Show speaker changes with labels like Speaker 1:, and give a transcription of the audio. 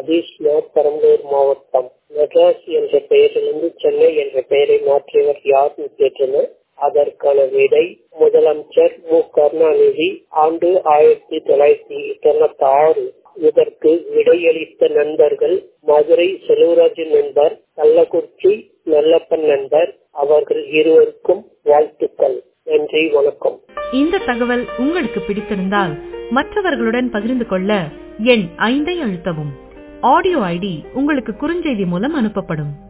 Speaker 1: சதீஷ்நாத் பெரம்பலூர் மாவட்டம் மெட்ராஸ் என்ற பெயரிலிருந்து சென்னை என்ற பெயரை மாற்றியவர் யார்னு கேட்டிருந்தேன் அதற்கான விடை முதலமைச்சர் மு கருணாநிதி ஆண்டு ஆயிரத்தி தொள்ளாயிரத்தி தொண்ணூத்தி ஆறு இதற்கு விடையளித்த நண்பர்கள் மதுரை செல்வராஜன் நண்பர் கள்ளக்குறிச்சி நல்லப்பன் நண்பர் அவர்கள் இருவருக்கும் வாழ்த்துக்கள் நன்றி வணக்கம்
Speaker 2: இந்த தகவல் உங்களுக்கு பிடித்திருந்தால் மற்றவர்களுடன் பகிர்ந்து கொள்ள எண் ஐந்தை அழுத்தவும் ஆடியோ ஐடி உங்களுக்கு குறுஞ்செய்தி மூலம் அனுப்பப்படும்